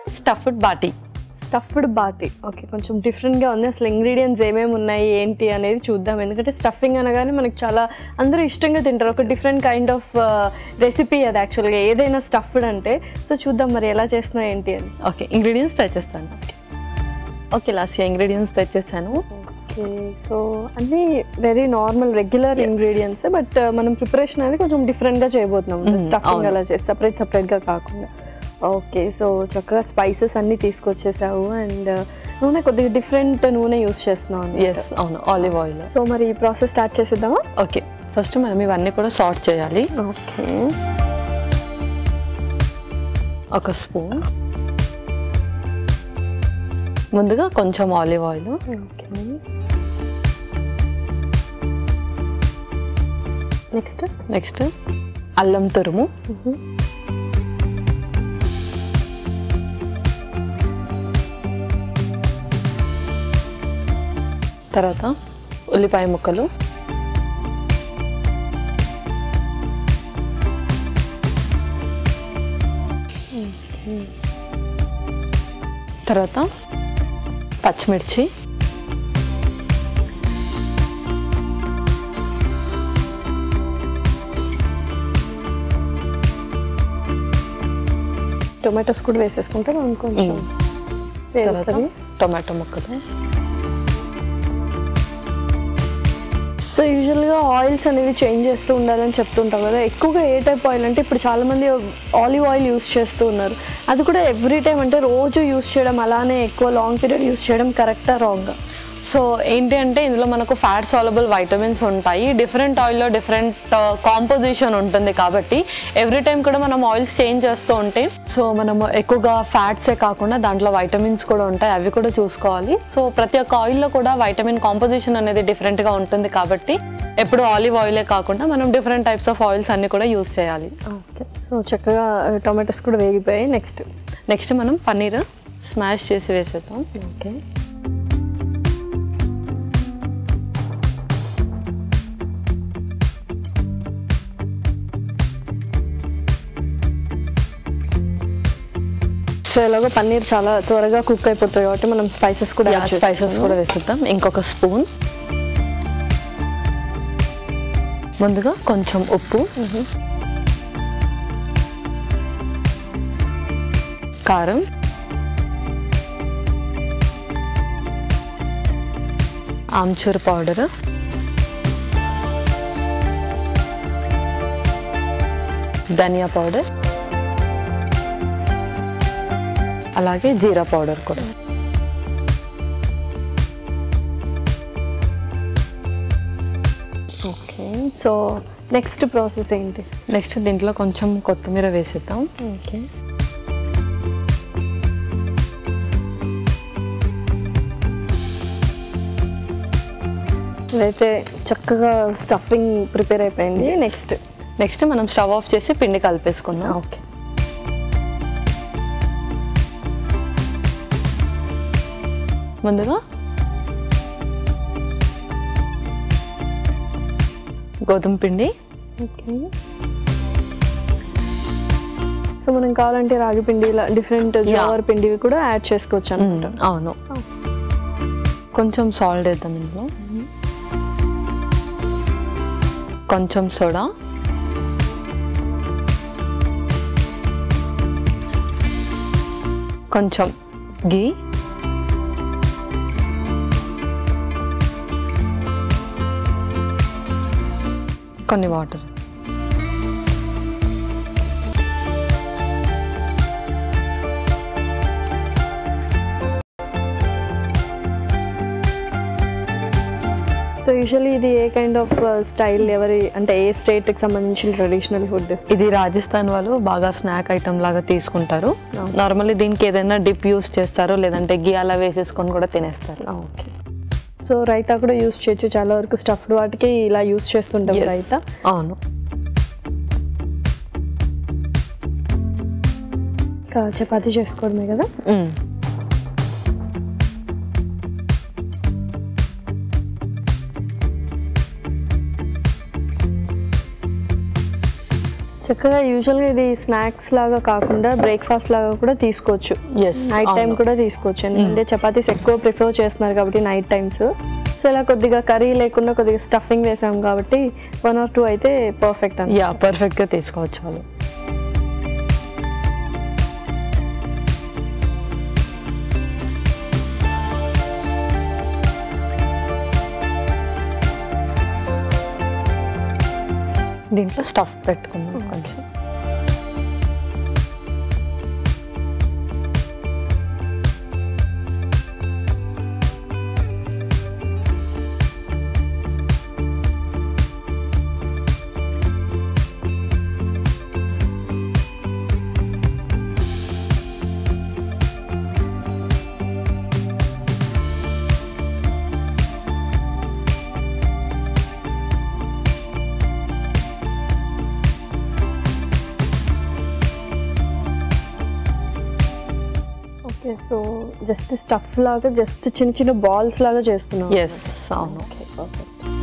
Stuffed baati stuffed baati okay కొంచెం డిఫరెంట్గా ఉంది అసలు ఇంగ్రీడియంట్స్ ఏమేమి ఉన్నాయి ఏంటి అనేది చూద్దాం ఎందుకంటే స్టఫింగ్ అనగానే మనకి చాలా అందరూ ఇష్టంగా తింటారు ఒక డిఫరెంట్ కైండ్ ఆఫ్ రెసిపీ అది యాక్చువల్గా ఏదైనా స్టఫ్డ్ అంటే సో చూద్దాం మరి ఎలా చేస్తున్నా ఏంటి అని ఓకే ఇంగ్రీడియంట్స్ తెచ్చేస్తాను ఓకే లాస్ట్ ఇంగ్రీడియంట్స్ తెచ్చేసాను ఓకే సో అన్నీ very normal regular Yes. Ingredients but మనం ప్రిపరేషన్ అనేది కొంచెం డిఫరెంట్గా చేయబోతున్నాం Mm, స్టఫింగ్ అవును. అలా చేసి సపరేట్ సపరేట్గా కాకుండా ఓకే సో చక్కగా స్పైసెస్ అన్నీ తీసుకొచ్చేసావు అండ్ నూనె కొద్దిగా డిఫరెంట్ నూనె యూస్ చేస్తున్నావు ఎస్ అవును ఆలివ్ ఆయిల్ సో మరి ఈ ప్రాసెస్ స్టార్ట్ చేసేద్దామా ఓకే ఫస్ట్ మనం ఇవన్నీ కూడా సార్ట్ చేయాలి ఓకే ఒక స్పూన్ ముందుగా కొంచెం olive oil okay next next అల్లం తురుము తర్వాత ఉల్లిపాయ ముక్కలు తర్వాత పచ్చిమిర్చి టొమాటోస్ కూడా వేసేసుకుంటే మనం కొంచెం Mm. తర్వాత వేగుతుంది టొమాటో ముక్కలు సో యూజువల్గా ఆయిల్స్ అనేవి చేంజ్ చేస్తూ ఉండాలని చెప్తుంటాం కదా ఎక్కువగా ఏ టైప్ ఆయిల్ అంటే ఇప్పుడు చాలామంది ఆలివ్ ఆయిల్ యూస్ చేస్తూ ఉన్నారు అది కూడా ఎవ్రీ టైం అంటే రోజు యూస్ చేయడం అలానే ఎక్కువ లాంగ్ పీరియడ్ యూస్ చేయడం కరెక్టా రాంగ్ సో ఏంటి అంటే ఇందులో మనకు ఫ్యాట్ సాలబుల్ వైటమిన్స్ ఉంటాయి డిఫరెంట్ ఆయిల్లో డిఫరెంట్ కాంపోజిషన్ ఉంటుంది కాబట్టి ఎవ్రీ టైం కూడా మనం ఆయిల్స్ చేంజ్ చేస్తూ ఉంటే సో మనము ఎక్కువగా ఫ్యాట్సే కాకుండా దాంట్లో వైటమిన్స్ కూడా ఉంటాయి అవి కూడా చూసుకోవాలి సో ప్రతి ఒక్క ఆయిల్లో కూడా వైటమిన్ కాంపోజిషన్ అనేది డిఫరెంట్గా ఉంటుంది కాబట్టి ఎప్పుడు ఆలివ్ ఆయిలే కాకుండా మనం డిఫరెంట్ టైప్స్ ఆఫ్ ఆయిల్స్ అన్ని కూడా యూస్ చేయాలి ఓకే సో చక్కగా టొమాటోస్ కూడా వేగిపోయాయి నెక్స్ట్ నెక్స్ట్ మనం పన్నీర్ స్మాష్ చేసి వేసేద్దాం ఓకే సో ఎలాగో పన్నీర్ చాలా త్వరగా కుక్ అయిపోతుంది కాబట్టి మనం స్పైసెస్ కూడా add స్పైసెస్ చేసుకుందాం. కూడా వేసేద్దాం ఇంకొక స్పూన్ ముందుగా కొంచెం ఉప్పు కారం ఆమ్చూర్ పౌడర్ ధనియా పౌడర్ అలాగే జీరా పౌడర్ కూడా ఓకే సో నెక్స్ట్ ప్రాసెస్ ఏంటి నెక్స్ట్ దీంట్లో కొంచెం కొత్తిమీర వేసేద్దాం ఓకే ఇదైతే చక్కగా స్టఫింగ్ ప్రిపేర్ అయిపోయింది నెక్స్ట్ నెక్స్ట్ మనం స్టవ్ ఆఫ్ చేసి పిండి కలిపేసుకుందాం ఓకే ముందుగా గోధుమ పిండి ఓకే సో మనం కావాలంటే రాగి పిండి ఇలా డిఫరెంట్ జోవర్ పిండివి కూడా యాడ్ చేసుకోవచ్చు అనమాట మ్మ్, అవును కొంచెం సాల్ట్ వేద్దాం ఇందులో కొంచెం సోడా కొంచెం గీ కొన్ని వాటర్ సో యూజువల్లీ ఇది ఏ కైండ్ ఆఫ్ స్టైల్ ఎవరి అంటే ఏ స్టేట్ కి సంబంధించిన ట్రెడిషనల్ ఫుడ్ ఇది రాజస్థాన్ వాళ్ళు బాగా స్నాక్ ఐటమ్ లాగా తీసుకుంటారు అవును. నార్మల్లీ దీనికి ఏదైనా డిప్ యూస్ చేస్తారు లేదంటే గీ అలా వేసేసుకొని కూడా తినేస్తారు ఓకే సో రైతా కూడా యూస్ చేయొచ్చు చాలా వరకు స్టఫ్డ్ వాటికి ఇలా యూస్ చేస్తుంటాం Yes. రైతా అవును ఇంకా చపాతీ చేసుకోవడమే కదా మ్మ్. చక్కగా యూజువల్గా ఇది స్నాక్స్ లాగా కాకుండా బ్రేక్ఫాస్ట్ లాగా కూడా తీసుకోవచ్చు ఎస్ నైట్ టైం కూడా తీసుకోవచ్చు ఎందుకంటే చపాతీస్ ఎక్కువ ప్రిఫర్ చేస్తున్నారు కాబట్టి నైట్ టైమ్స్ సో ఇలా కొద్దిగా కర్రీ లేకుండా కొద్దిగా స్టఫింగ్ వేసాం కాబట్టి వన్ ఆర్ టూ అయితే పర్ఫెక్ట్ అండి యా పర్ఫెక్ట్గా తీసుకోవచ్చు వాళ్ళు దీంట్లో స్టఫ్ పెట్టుకుందాం కొంచెం ఓకే సో జస్ట్ స్టఫ్ లాగా జస్ట్ చిన్న చిన్న బాల్స్ లాగా చేస్తున్నాం ఎస్ అవును ఓకే పర్ఫెక్ట్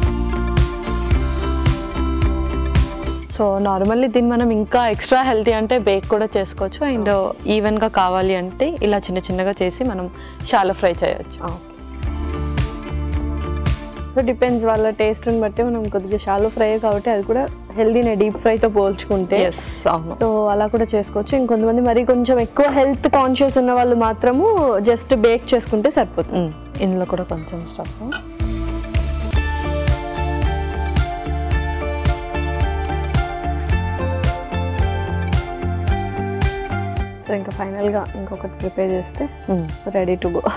సో నార్మల్లీ దీన్ని మనం ఇంకా ఎక్స్ట్రా హెల్తీ అంటే బేక్ కూడా చేసుకోవచ్చు అండ్ ఈవెన్గా కావాలి అంటే ఇలా చిన్న చిన్నగా చేసి మనం షాలో ఫ్రై చేయొచ్చు సో డిపెండ్స్ వాళ్ళ టేస్ట్ని బట్టి మనం కొద్దిగా షాలో ఫ్రై కాబట్టి అది కూడా హెల్దీనే డీప్ ఫ్రైతో పోల్చుకుంటే ఎస్ అవును సో అలా కూడా చేసుకోవచ్చు ఇంకొంతమంది మరి కొంచెం ఎక్కువ హెల్త్ కాన్షియస్ ఉన్న వాళ్ళు మాత్రము జస్ట్ బేక్ చేసుకుంటే సరిపోతుంది మ్మ్. ఇందులో కూడా కొంచెం స్టఫ్ సో ఇంకా ఫైనల్గా ఇంకొకటి ప్రిపేర్ చేస్తే రెడీ టు గో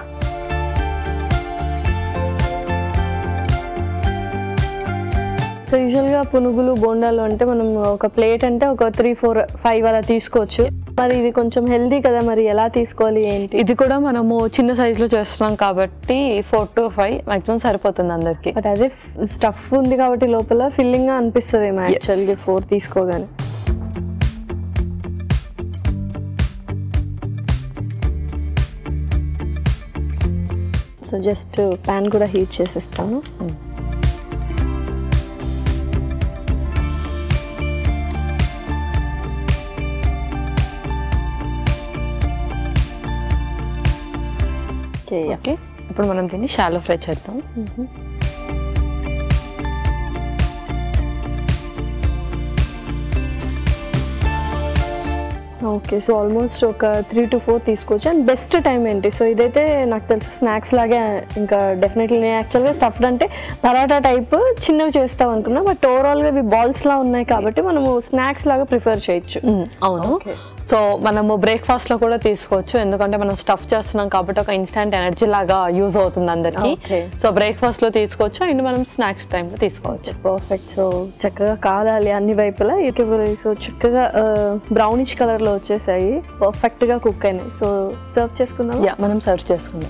సో యూజువల్గా పునుగులు బోండాలు అంటే మనం ఒక ప్లేట్ అంటే ఒక త్రీ ఫోర్ ఫైవ్ అలా తీసుకోవచ్చు మరి ఇది కొంచెం హెల్దీ కదా మరి ఎలా తీసుకోవాలి ఏంటి ఇది కూడా మనము చిన్న సైజులో చేస్తున్నాం కాబట్టి ఫోర్ టు ఫైవ్ మాక్సిమం సరిపోతుంది అందరికి బట్ అదే స్టఫ్ ఉంది కాబట్టి లోపల ఫిల్లింగ్ గా అనిపిస్తుంది ఏమో యాక్చువల్గా ఫోర్ తీసుకోగానే సో జస్ట్ ప్యాన్ కూడా హీట్ చేసేస్తాను ఓకే ఓకే ఇప్పుడు మనం దీన్ని షాలో ఫ్రై చేద్దాం ఓకే సో ఆల్మోస్ట్ ఒక త్రీ టు ఫోర్ తీసుకోవచ్చు అండ్ బెస్ట్ టైం ఏంటి సో ఇదైతే నాకు తెలిసి స్నాక్స్ లాగే ఇంకా డెఫినెట్లీ నేను యాక్చువల్గా స్టఫ్డ్ అంటే పరాటా టైప్ చిన్నవి చేస్తాం అనుకున్నా బట్ ఓవరాల్గా ఇవి బాల్స్ లా ఉన్నాయి కాబట్టి మనము స్నాక్స్ లాగా ప్రిఫర్ చేయొచ్చు మ్మ్. అవును Okay. సో మనము బ్రేక్ఫాస్ట్ లో కూడా తీసుకోవచ్చు ఎందుకంటే మనం స్టఫ్ చేస్తున్నాం కాబట్టి ఒక ఇన్స్టాంట్ ఎనర్జీ లాగా యూజ్ అవుతుంది అందరికి Okay. సో బ్రేక్ఫాస్ట్ లో తీసుకోవచ్చు అండ్ మనం స్నాక్స్ టైంలో తీసుకోవచ్చు పర్ఫెక్ట్ సో చక్కగా కాలాలి అన్ని వైపులా ఇటువైపు సో చక్కగా బ్రౌనిష్ కలర్ లో వచ్చేసాయి పర్ఫెక్ట్ గా కుక్ అయినాయి సో సర్వ్ చేసుకుందాం యా మనం సర్వ్ చేసుకుందాం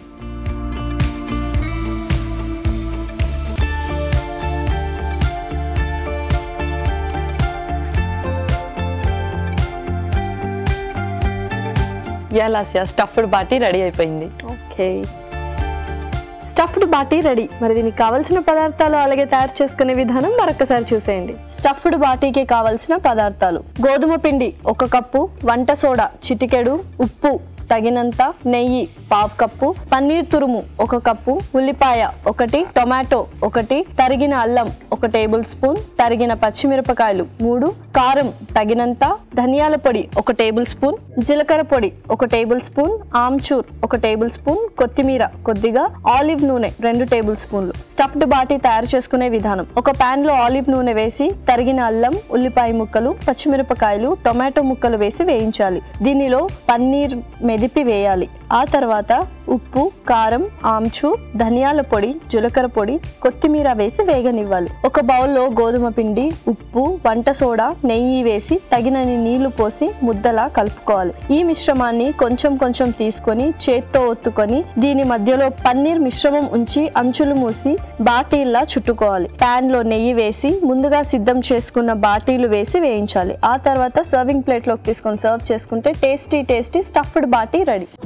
yeah Lasya stuffed baati ready అయిపోయింది ఓకే స్టఫ్డ్ బాటీ రెడీ మరి దీనికి కావాల్సిన పదార్థాలు అలాగే తయారు చేసుకునే విధానం మరొకసారి చూసేయండి స్టఫ్డ్ బాటీకి కావాల్సిన పదార్థాలు గోధుమ పిండి ఒక కప్పు వంట సోడా చిటికెడు ఉప్పు తగినంత నెయ్యి పావు కప్పు పన్నీర్ తురుము ఒక కప్పు ఉల్లిపాయ ఒకటి టొమాటో ఒకటి తరిగిన అల్లం ఒక టేబుల్ స్పూన్ తరిగిన పచ్చిమిరపకాయలు మూడు కారం తగినంత ధనియాల పొడి ఒక టేబుల్ స్పూన్ జీలకర్ర పొడి ఒక టేబుల్ స్పూన్ ఆమ్చూర్ ఒక టేబుల్ స్పూన్ కొత్తిమీర కొద్దిగా ఆలివ్ నూనె రెండు టేబుల్ స్పూన్లు స్టఫ్డ్ బాటీ తయారు చేసుకునే విధానం ఒక పాన్ లో ఆలివ్ నూనె వేసి తరిగిన అల్లం ఉల్లిపాయ ముక్కలు పచ్చిమిరపకాయలు టొమాటో ముక్కలు వేసి వేయించాలి దీనిలో పన్నీర్ మెదిపి వేయాలి ఆ తర్వాత ఉప్పు కారం ఆమ్చూర్ ధనియాల పొడి జీలకర్ర పొడి కొత్తిమీర వేసి వేగనివ్వాలి ఒక బౌల్లో గోధుమ పిండి ఉప్పు వంట సోడా నెయ్యి వేసి తగినన్ని నీళ్లు పోసి ముద్దలా కలుపుకోవాలి ఈ మిశ్రమాన్ని కొంచెం కొంచెం తీసుకొని చేత్తో ఒత్తుకొని దీని మధ్యలో పన్నీర్ మిశ్రమం ఉంచి అంచులు మూసి బాటీల్లా చుట్టుకోవాలి పాన్ లో నెయ్యి వేసి ముందుగా సిద్ధం చేసుకున్న బాటీలు వేసి వేయించాలి ఆ తర్వాత సర్వింగ్ ప్లేట్ లోకి తీసుకొని సర్వ్ చేసుకుంటే tasty tasty stuffed baati ready